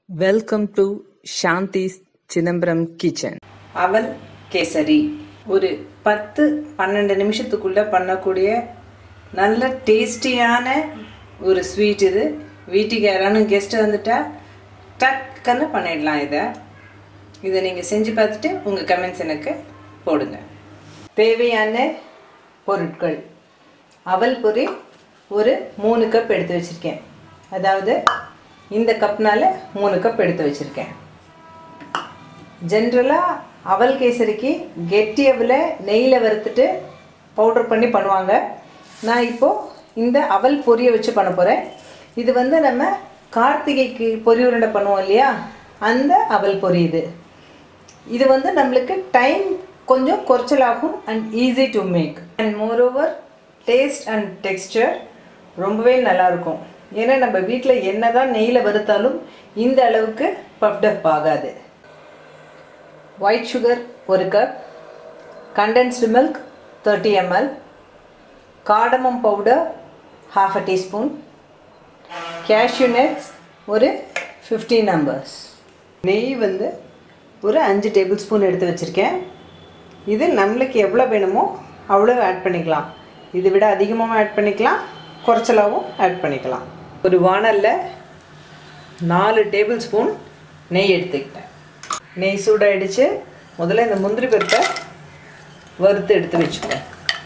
welcome to Shanthi's Chidambaram kitchen அவல் கேசரி ஒரு பத்து பன்னெண்டு நிமிஷத்துக்குள்ள பண்ணக்கூடிய நல்ல டேஸ்டியான ஒரு ஸ்வீட் இது வீட்டுக்கு யாரானும் கெஸ்ட் வந்துட்டா டக்குன்னு பண்ணிடலாம் இதை இதை நீங்கள் செஞ்சு பார்த்துட்டு உங்கள் கமெண்ட்ஸ் எனக்கு போடுங்க தேவையான பொருட்கள் அவல் பொரி ஒரு மூணு கப் எடுத்து வச்சுருக்கேன் அதாவது இந்த கப்னால மூணு கப் எடுத்து வச்சுருக்கேன் ஜென்ரலாக அவல் கேசரிக்கு கெட்டி அவலை நெய்யில் வறுத்துட்டு பவுடர் பண்ணி பண்ணுவாங்க நான் இப்போது இந்த அவல் பொரியை வச்சு பண்ண போகிறேன் இது வந்து நம்ம கார்த்திகைக்கு பொரி உருண்டை பண்ணுவோம் இல்லையா அந்த அவல் பொரி இது இது வந்து நம்மளுக்கு டைம் கொஞ்சம் குறைச்சலாகும் and easy to make and moreover taste and texture ரொம்பவே நல்லாயிருக்கும் ஏன்னா நம்ம வீட்டில் என்ன தான் நெய்யில் வறுத்தாலும் இந்த அளவுக்கு பஃப்டப் ஆகாது ஒயிட் சுகர் ஒரு cup condensed milk thirty ML cardamom powder half a teaspoon cashew nuts ஒரு ஃபிஃப்டி நம்பர்ஸ் நெய் வந்து ஒரு அஞ்சு டேபிள் ஸ்பூன் எடுத்து வச்சுருக்கேன் இது நம்மளுக்கு எவ்வளோ வேணுமோ அவ்வளோ ஆட் பண்ணிக்கலாம் இதை விட அதிகமாகவும் ஆட் பண்ணிக்கலாம் குறைச்சலாகவும் ஆட் பண்ணிக்கலாம் ஒரு வானலில் நாலு டேபிள் ஸ்பூன் நெய் எடுத்துக்கிட்டேன் நெய் சூடாயிடுச்சு முதல்ல இந்த முந்திரி பருப்பை வறுத்து எடுத்து வச்சுப்போம்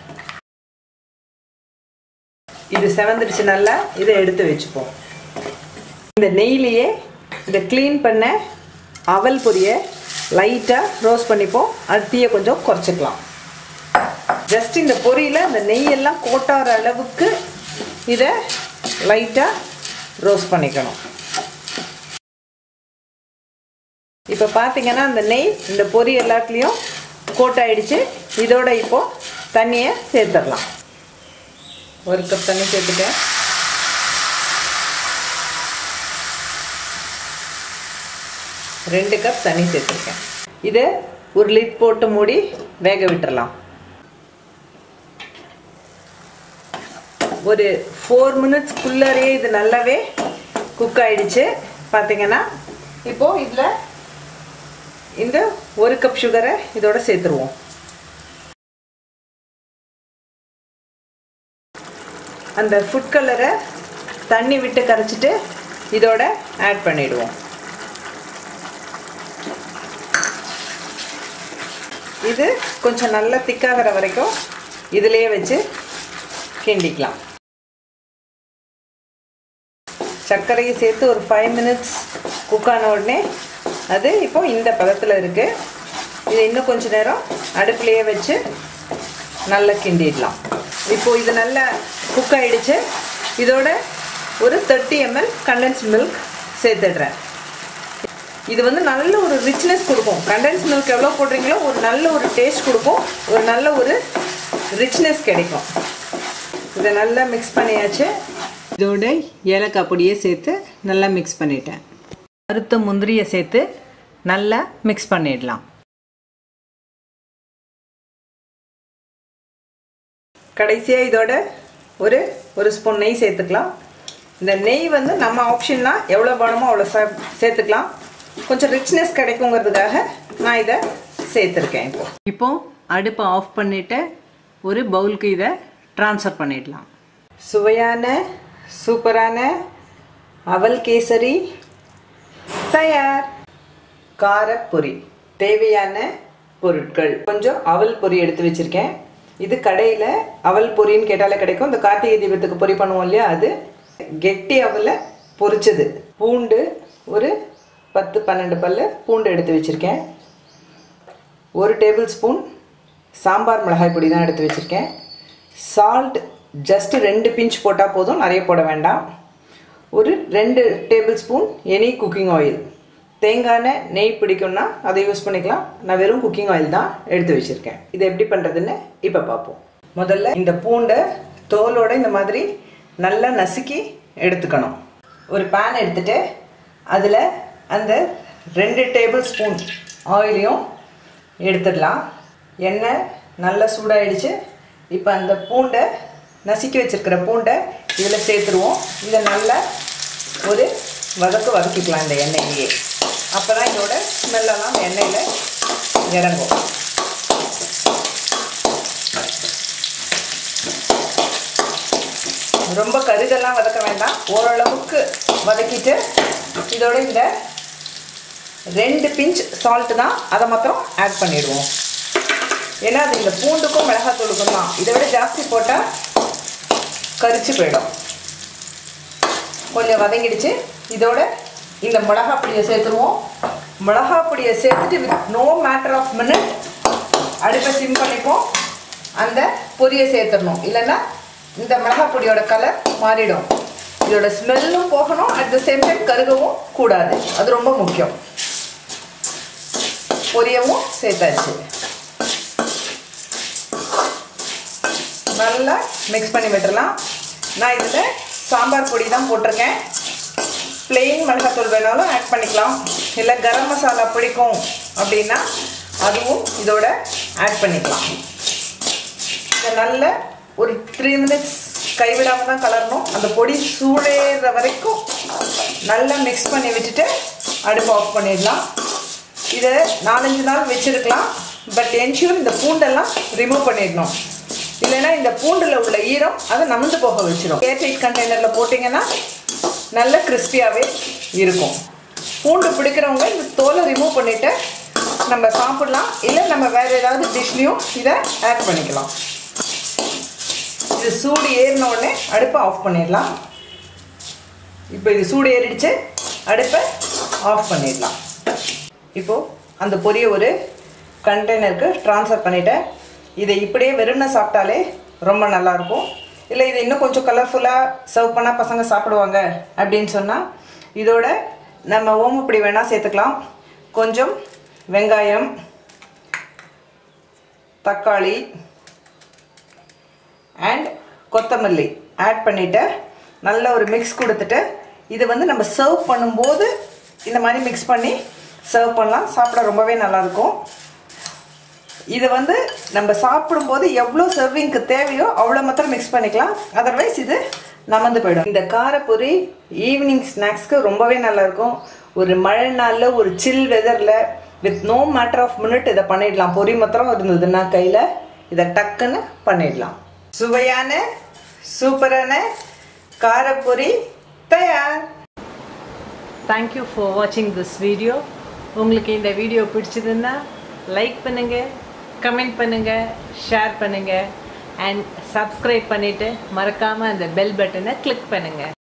இது செவந்துடுச்சு நல்லா இதை எடுத்து வச்சுப்போம் இந்த நெய்லேயே இந்த க்ளீன் பண்ண அவல் பொரியை லைட்டாக ரோஸ்ட் பண்ணிப்போம் அது தீயை கொஞ்சம் குறைச்சிக்கலாம் ஜஸ்ட் இந்த பொரியில் அந்த நெய்யெல்லாம் கோட்டாற அளவுக்கு இதை லைட்டாக ரோஸ்ட் பண்ணிக்கணும் இப்போ பார்த்தீங்கன்னா அந்த நெய் இந்த பொரி எல்லாத்துலேயும் கோட் ஆயிடுச்சு இதோட இப்போ தண்ணியை சேர்த்துடலாம் ஒரு கப் தண்ணி சேர்த்துட்டேன் ரெண்டு கப் தண்ணி சேர்த்துருக்கேன் இதை ஒரு லிட் போட்டு மூடி வேக விட்டுறலாம் ஒரு ஃபோர் மினிட்ஸ்க்குள்ளரே இது நல்லாவே குக் ஆயிடுச்சு பார்த்தீங்கன்னா இப்போது இதில் இந்த ஒரு கப் சுகரை இதோட சேர்த்துருவோம் அந்த ஃபுட் கலரை தண்ணி விட்டு கரைச்சிட்டு இதோட ஆட் பண்ணிடுவோம் இது கொஞ்சம் நல்லா திக்காகிற வரைக்கும் இதிலேயே வச்சு கிண்டிக்கலாம் சர்க்கரையை சேர்த்து ஒரு ஃபைவ் மினிட்ஸ் குக் ஆன உடனே அது இப்போ இந்த பதத்தில் இருக்குது இது இன்னும் கொஞ்சம் நேரம் அடுப்புலையே வச்சு நல்லா கிண்டிடலாம் இப்போது இது நல்லா குக் ஆகிடுச்சு இதோட ஒரு தேர்ட்டி எம்எல் கண்டென்ஸ் மில்க் சேர்த்துடுறேன் இது வந்து நல்ல ஒரு ரிச்னஸ் கொடுக்கும் கண்டென்ஸ் மில்க் எவ்வளோ போடுறீங்களோ ஒரு நல்ல ஒரு டேஸ்ட் கொடுக்கும் ஒரு நல்ல ஒரு ரிச்னஸ் கிடைக்கும் இதை நல்லா மிக்ஸ் பண்ணியாச்சு இதோட ஏலக்காய் பொடியை சேர்த்து நல்லா மிக்ஸ் பண்ணிட்டேன் அறுத்த முந்திரியை சேர்த்து நல்லா மிக்ஸ் பண்ணிடலாம் கடைசியாக இதோட ஒரு ஒரு ஸ்பூன் நெய் சேர்த்துக்கலாம் இந்த நெய் வந்து நம்ம ஆப்ஷன்னா எவ்வளோ வேணுமோ அவ்வளோ சே சேர்த்துக்கலாம் கொஞ்சம் ரிச்னஸ் கிடைக்குங்கிறதுக்காக நான் இதை சேர்த்துருக்கேன் இப்போ இப்போ அடுப்பை ஆஃப் பண்ணிவிட்டு ஒரு பவுலுக்கு இதை ட்ரான்ஸ்ஃபர் பண்ணிடலாம் சுவையான சூப்பரான அவல் கேசரி தயார் காரப்பொரி தேவையான பொருட்கள் கொஞ்சம் அவல் பொரி எடுத்து வச்சுருக்கேன் இது கடையில் அவல் பொரின்னு கேட்டாலே கிடைக்கும் இந்த கார்த்திகை தீபத்துக்கு பொரி பண்ணுவோம் இல்லையா அது கெட்டி அவலை பொரிச்சது பூண்டு ஒரு பத்து பன்னெண்டு பல்லு பூண்டு எடுத்து வச்சுருக்கேன் ஒரு டேபிள் ஸ்பூன் சாம்பார் மிளகாய் பொடி தான் எடுத்து வச்சுருக்கேன் சால்ட் ஜஸ்ட்டு ரெண்டு பிஞ்ச் போட்டால் போதும் நிறைய போட வேண்டாம் ஒரு ரெண்டு table spoon any cooking oil தேங்காய் எண்ணெய் நெய் பிடிக்கும்னா அதை யூஸ் பண்ணிக்கலாம் நான் வெறும் குக்கிங் ஆயில் தான் எடுத்து வச்சுருக்கேன் இதை எப்படி பண்ணுறதுன்னு இப்போ பார்ப்போம் முதல்ல இந்த பூண்டை தோலோட இந்த மாதிரி நல்லா நசுக்கி எடுத்துக்கணும் ஒரு பேன் எடுத்துகிட்டு அதில் அந்த ரெண்டு டேபிள் ஸ்பூன் ஆயிலையும் எடுத்துடலாம் எண்ணெய் நல்லா சூடாயிடுச்சு இப்போ அந்த பூண்டை நசுக்கி வச்சுருக்கிற பூண்டை இதில் சேர்த்துருவோம் இதை நல்லா ஒரு வதக்கு வதக்கிக்கலாம் இந்த எண்ணெயிலேயே அப்போ தான் இதோட ஸ்மெல்லெல்லாம் அந்த எண்ணெயில் இறங்கும் ரொம்ப கருகெல்லாம் வதக்க வேண்டாம் ஓரளவுக்கு வதக்கிட்டு இதோட இந்த ரெண்டு பிஞ்ச் சால்ட்டு தான் அதை மாத்திரம் ஆட் பண்ணிடுவோம் ஏன்னா அது இந்த பூண்டுக்கும் மிளகாத்தூளுக்கும் தான் இதை விட ஜாஸ்தி போட்டால் கரிச்சு போயிடும் கொஞ்சம் வதங்கிடுச்சு இதோட இந்த மிளகா பொடியை சேர்த்துருவோம் மிளகா பொடியை சேர்த்துட்டு with no matter of minute அடுப்பை சிம் பண்ணிப்போம் அந்த பொரியை சேர்த்துடணும் இல்லைன்னா இந்த மிளகா பொடியோட கலர் மாறிடும் இதோட ஸ்மெல்லும் போகணும் அட் த சேம் டைம் கருகவும் கூடாது அது ரொம்ப முக்கியம் பொரியவும் சேர்த்தாச்சு நல்லா மிக்ஸ் பண்ணி விட்டுறலாம் நான் இதில் சாம்பார் பொடி தான் போட்டிருக்கேன் பிளெயின் மிளகாத்தூள் வேணாலும் ஆட் பண்ணிக்கலாம் இல்லை கரம் மசாலா பிடிக்கும் அப்படின்னா அதுவும் இதோட ஆட் பண்ணிக்கலாம் இதை நல்ல ஒரு த்ரீ மினிட்ஸ் கைவிடாமல் தான் கலரணும் அந்த பொடி சூடேற வரைக்கும் நல்லா மிக்ஸ் பண்ணி விட்டுட்டு அடுப்பு ஆஃப் பண்ணிடலாம் இதை நாலஞ்சு நாள் வச்சுருக்கலாம் பட் என்ஷூர் இந்த பூண்டெல்லாம் ரிமூவ் பண்ணிடணும் இல்லைன்னா இந்த பூண்டில் உள்ள ஈரம் அதை நமுந்து போக வச்சிடும் ஏர்டைட் கண்டெய்னரில் போட்டிங்கன்னா நல்ல கிறிஸ்பியாகவே இருக்கும் பூண்டு பிடிக்கிறவங்க இந்த தோலை ரிமூவ் பண்ணிவிட்டு நம்ம சாப்பிட்லாம் இல்லை நம்ம வேறு ஏதாவது டிஷ்லேயும் இதை ஆட் பண்ணிக்கலாம் இது சூடு ஏறின உடனே அடுப்பை ஆஃப் பண்ணிடலாம் இப்போ இது சூடு ஏறிடுச்சு அடுப்பை ஆஃப் பண்ணிடலாம் இப்போது அந்த பொரியை ஒரு கண்டெய்னருக்கு ட்ரான்ஸ்ஃபர் பண்ணிவிட்டேன் இதை இப்படியே வெறும்னு சாப்பிட்டாலே ரொம்ப நல்லாயிருக்கும் இல்லை இதை இன்னும் கொஞ்சம் கலர்ஃபுல்லாக சர்வ் பண்ணால் பசங்க சாப்பிடுவாங்க அப்படின்னு சொன்னால் இதோட நம்ம ஓமப்பொடி வேணால் சேர்த்துக்கலாம் கொஞ்சம் வெங்காயம் தக்காளி அண்ட் கொத்தமல்லி ஆட் பண்ணிவிட்டு நல்ல ஒரு மிக்ஸ் கொடுத்துட்டு இது வந்து நம்ம சர்வ் பண்ணும்போது இந்த மாதிரி மிக்ஸ் பண்ணி சர்வ் பண்ணலாம் சாப்பிட ரொம்பவே நல்லாயிருக்கும் இதை வந்து நம்ம சாப்பிடும்போது எவ்வளோ சர்விங்க்கு தேவையோ அவ்வளோ மாத்திரம் மிக்ஸ் பண்ணிக்கலாம் அதர்வைஸ் இது நமந்து போயிடும் இந்த காரப்பொரி ஈவினிங் ஸ்நாக்ஸ்க்கு ரொம்பவே நல்லாயிருக்கும் ஒரு மழை நாளில் ஒரு சில் வெதரில் with no matter of minute இதை பண்ணிடலாம் பொரி மாத்திரம் இருந்ததுன்னா கையில் இதை டக்குன்னு பண்ணிடலாம் சுவையான சூப்பரான காரப்பொரி தயார் தேங்க்யூ ஃபார் வாட்சிங் திஸ் வீடியோ உங்களுக்கு இந்த வீடியோ பிடிச்சதுன்னா லைக் பண்ணுங்கள் கமெண்ட் பண்ணுங்கள் ஷேர் பண்ணுங்கள் அண்ட் சப்ஸ்கிரைப் பண்ணிவிட்டு மறக்காமல் அந்த பெல் பட்டனை கிளிக் பண்ணுங்கள்